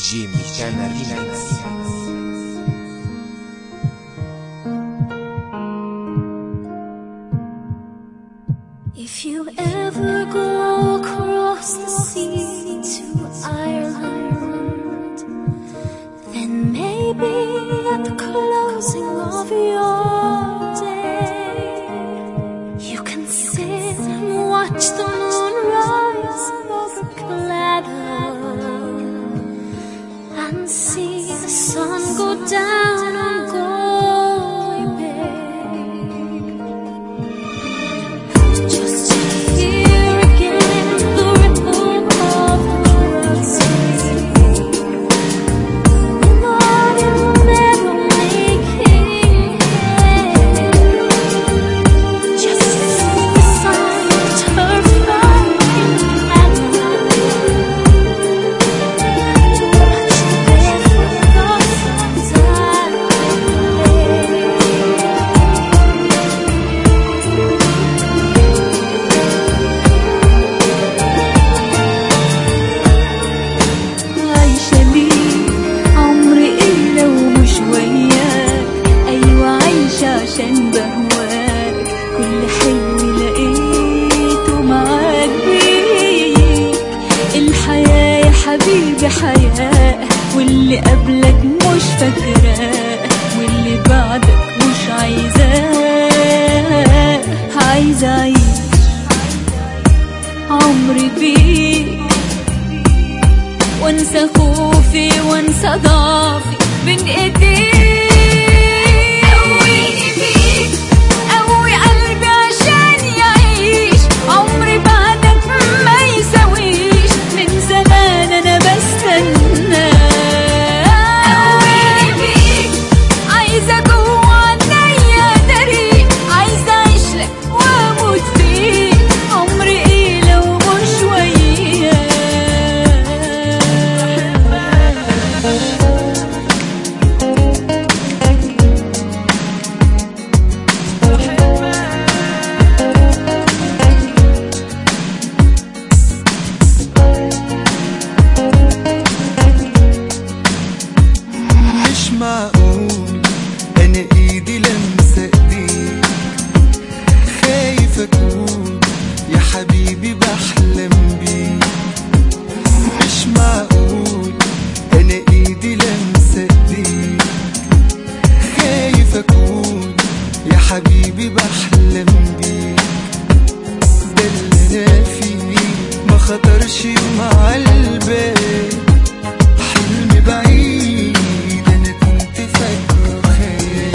جي ميشانا ريماكس If you ever go across the sea to Ireland, then maybe at the closing of your day, you can sit and watch the moon rise over Gladden and see the sun go down on Galway Bay. Just to hear again the ripple of the world sea. The Lord in the meadow making hay. Just to see the sun turn flowering at night. Watch the barefoot blossoms at play. عايشة ليه عمري إلا ومش وياك أيوة عايشة عشان بهواك كل حلم لقيته معاك بيك الحياة يا حبيبي حياة واللي قبلك مش فاكراه واللي بعدك مش عايزاه عايزة أعيش عمري بيك وانسى خوفي وانسى ضعفي بين ايديك قويني بيك قوي قلبي عشان يعيش عمري بعدك ما يساويش من زمان انا بستنى قويني بيك عايزه جوه عينيا داري عايزه اعيش لك واموت فيك عمري ايه لو مش وياك مش معقول انا ايدي لمسه ايديك خايف اكون يا حبيبي بحلم بيك مش معقول انا ايدي لمسه ايديك خايف اكون يا حبيبي بحلم بيك ده اللي انا فيه ما خطرش مع البال حلم بعيد انا كنت فاكره خيال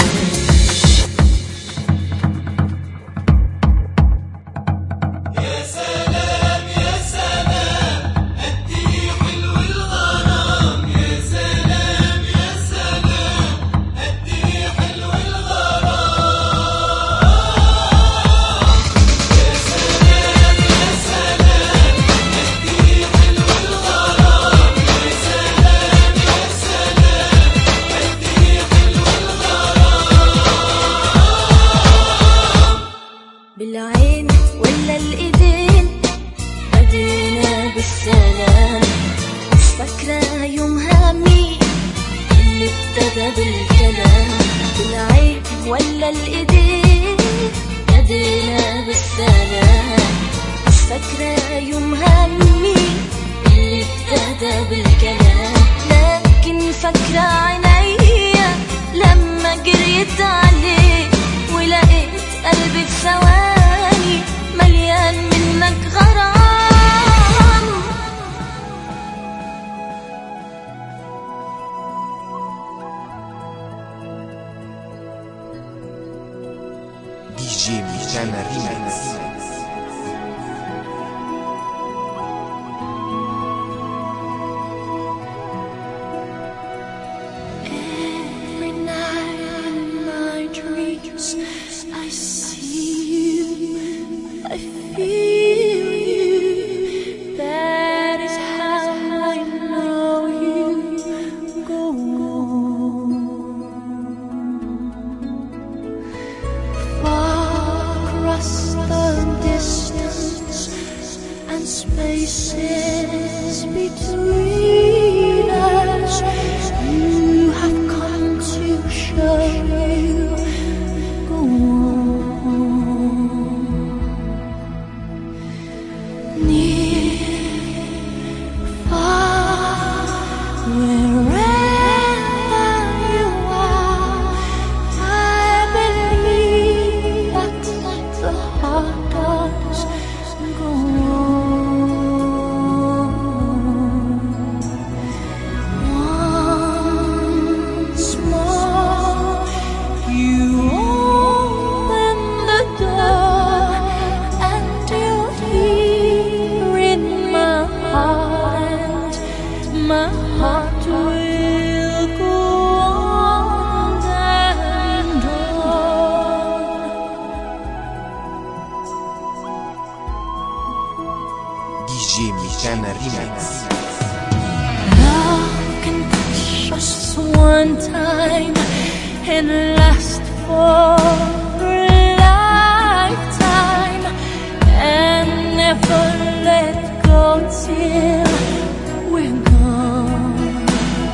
بالعين ولا الايدين بدينا بالسلام مش فاكرة يومها مين اللي ابتدى بالكلام بالعين ولا الايدين بدينا بالسلام مش فاكرة يومها مين اللي ابتدى بالكلام لكن فاكرة عينيا لما جريت عليك ولقيت قلبي في ثواني مليان منك غرام دي جي ميشانا ريماكس Every night in my dreams, I see you, I feel you. That is how I know you go on. Far across the Wherever you are, I believe that the heart does go on. Once more, you open the door, and you're here in my heart. My heart will go on and on. DJ Michana Remix. Love can touch us one time and last for a lifetime and never let go till we're gone.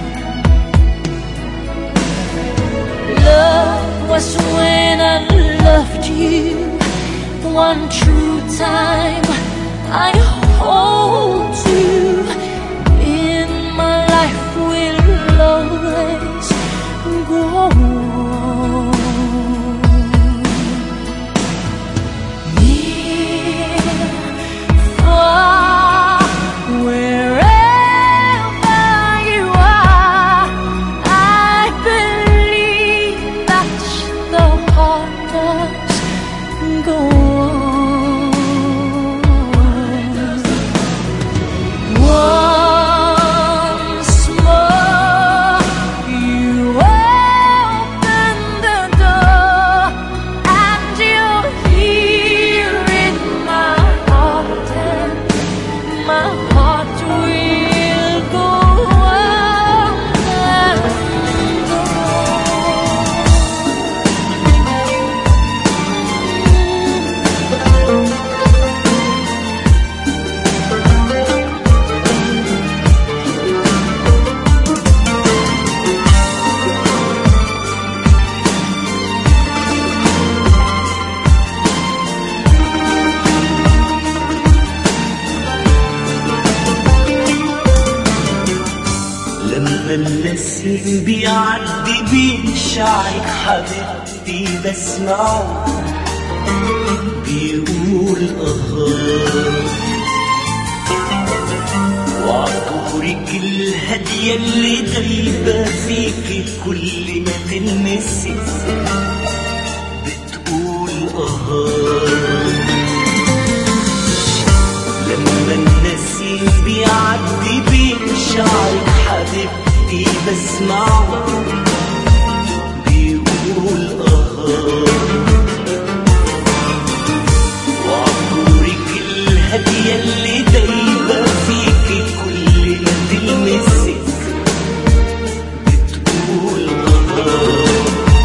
Love was when I loved you one true time. I hold you in my life will always go on. Near, far, wherever you are, I believe that the heart does go on. Once more, you open the door, and you're here in my heart, and my heart will go on and لما النسيم بيعدي بين شعرك حبيبتي بسمعه بيقول اه وعطورك الهدية اللي دايبة فيكي كل ما تلمسي بتقول اه لما النسيم بيعدي بين شعرك حبيبتي بسمعه بيقول اه وعطورك الهدية اللي دايبة فيكي كل ما تلمسك بتقول اه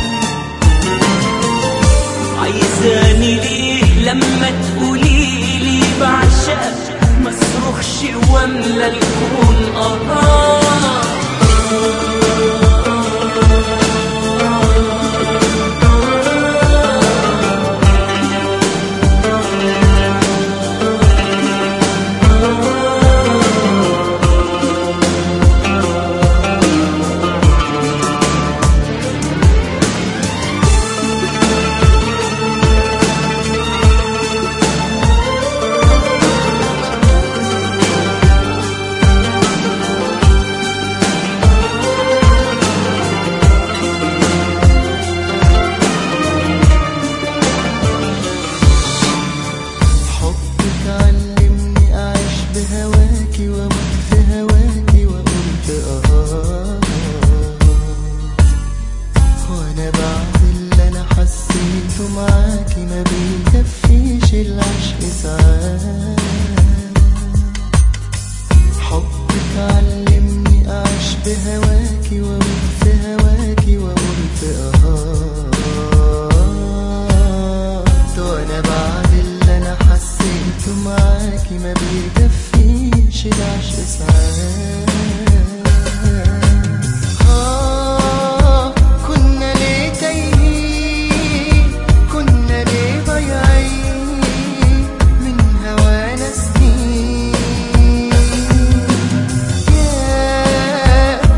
عايزاني ليه لما تقولي لي بعشقك ما اصرخش واملى الكون اه حبك علمني أعيش بهواكي وأموت في هواكي وقلت آه وأنا بعد اللي أنا حسيته معاكي ما بيكفيش العشق ساعات حبك علمني أعيش بهواكي وأموت في هواكي وقلت آه وأنا بعد اللي أنا حسيته معاكي ما بيكفيش العشق ساعات آه كنا ليه تايهين كنا ليه ضايعين من هوانا سنين يا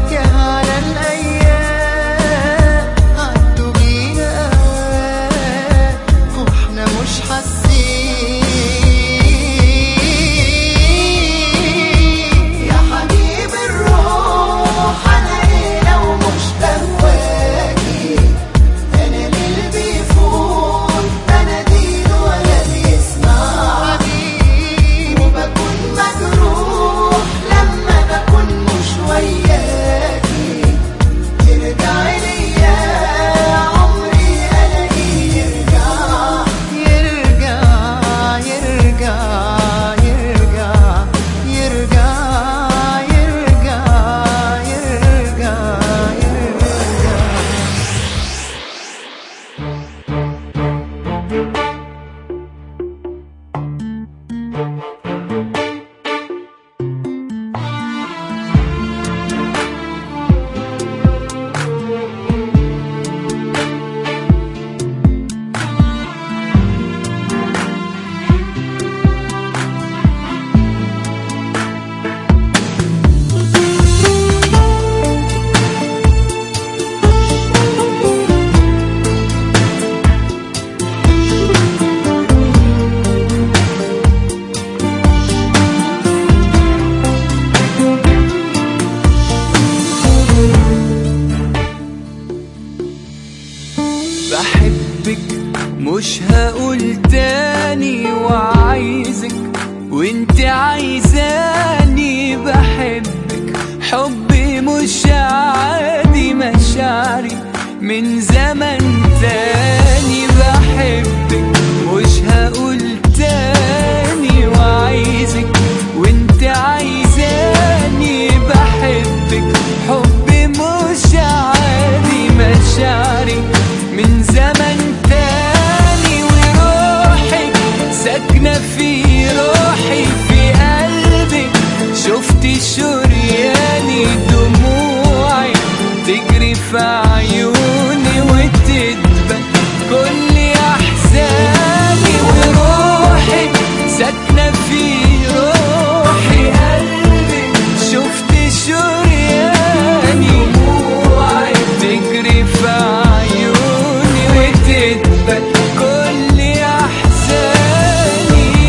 شرياني دموعي تجري في عيوني وتدبل كل احزاني وروحي ساكنه في روحي قلبي شفت شرياني دموعي تجري في عيوني وتدبل كل احزاني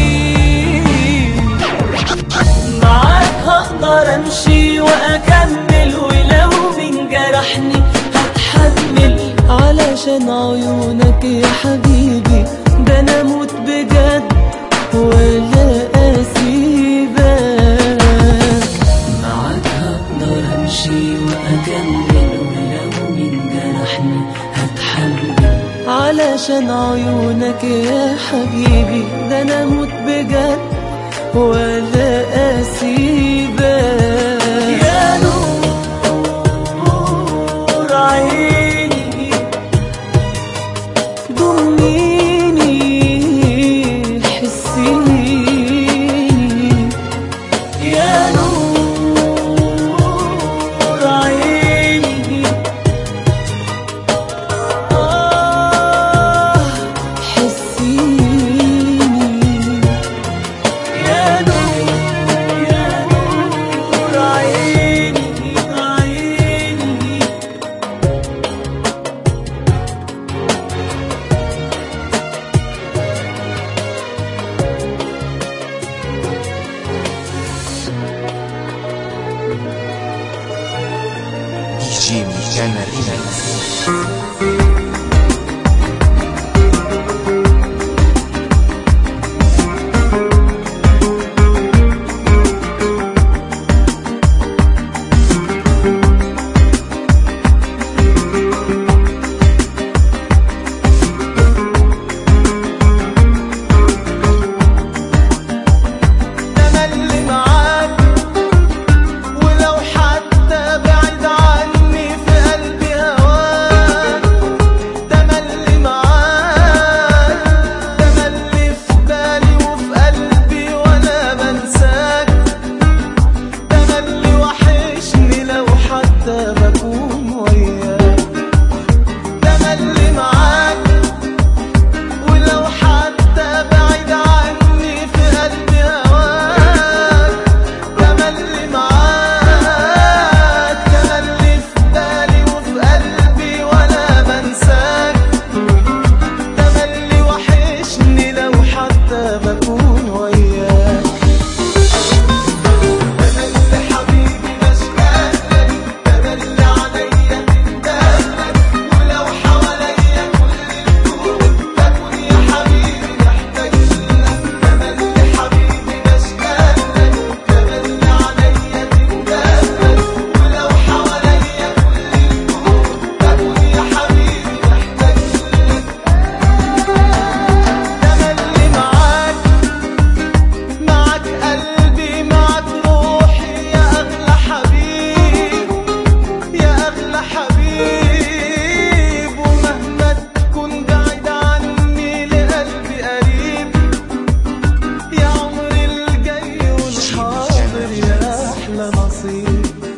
معاك هقدر امشي واكمل ولو من جرحني هتحمل علشان عيونك يا حبيبي ده انا اموت بجد ولا اسيبك معاك هقدر امشي واكمل ولو من جرحني هتحمل علشان عيونك يا حبيبي ده انا اموت بجد ولا اسيبك يا نور عيني ضميني حسيني يا نور عيني آه حسيني يا نور يا نور عيني عيني دي جي ميشانا ريمكس تملي معاك ولو حتى بعيد عني في قلبي هواك تملي معاك تملي في بالي وفي قلبي وانا بنساك تملي وحشني لو حتى بكون وياك تملي معاك ولو حتى بعيد عني في قلبي هواك تملي معاك تملي في بالي وفي قلبي وانا بنساك تملي وحشني لو حتى بكون وياك تملي حبيبي مشتاق لك تملي عليا تندهلك ولو حواليا كل الكون بكون يا حبيبي محتاج لك تملي حبيبي مشتاق لك تملي عليا تندهلك ولو حواليا كل الكون بكون يا حبيبي محتاج لك تملي معاك معك قلبي معك روحي يا أغلى حبيب يا أغلى حبيب ومهما تكون بعيد عني لقلبي قريب يا عمري الجاي والحاضر يا أحلى نصيب